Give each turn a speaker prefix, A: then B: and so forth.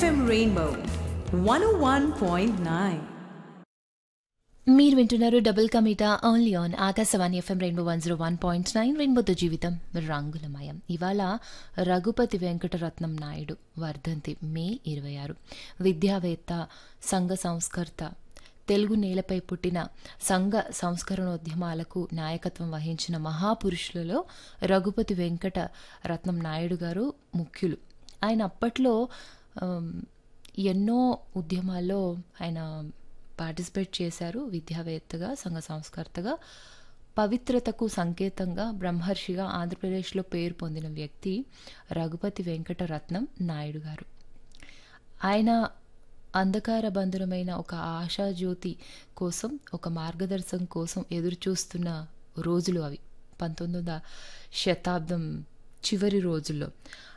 A: FM Rainbow 101.9.
B: మీరు వింటున్నారు డబుల్ కమిటా only on Akashvani FM rainbow one zero one point nine రెయిన్బోతో జీవితం రంగులమయం ఇవాళ రఘుపతి వెంకటరత్నం నాయుడు వర్ధంతి మే ఇరవై ఆరు విద్యావేత్త సంఘ సంస్కర్త తెలుగు నేలపై పుట్టిన సంఘ సంస్కరణోద్యమాలకు నాయకత్వం వహించిన మహాపురుషులలో రఘుపతి వెంకట రత్నం నాయుడు గారు ముఖ్యులు ఆయన అప్పట్లో ఆమ్, ఎన్నో ఉద్యమాల్లో ఆయన పార్టిసిపేట్ చేశారు విద్యావేత్తగా సంఘ సంస్కర్తగా పవిత్రతకు సంకేతంగా బ్రహ్మర్షిగా ఆంధ్రప్రదేశ్లో పేరు పొందిన వ్యక్తి రఘుపతి వెంకటరత్నం నాయుడు గారు ఆయన అంధకార బంధురమైన ఒక ఆశాజ్యోతి కోసం ఒక మార్గదర్శనం కోసం ఎదురు చూస్తున్న రోజులు అవి పంతొమ్మిదవ శతాబ్దం చివరి రోజుల్లో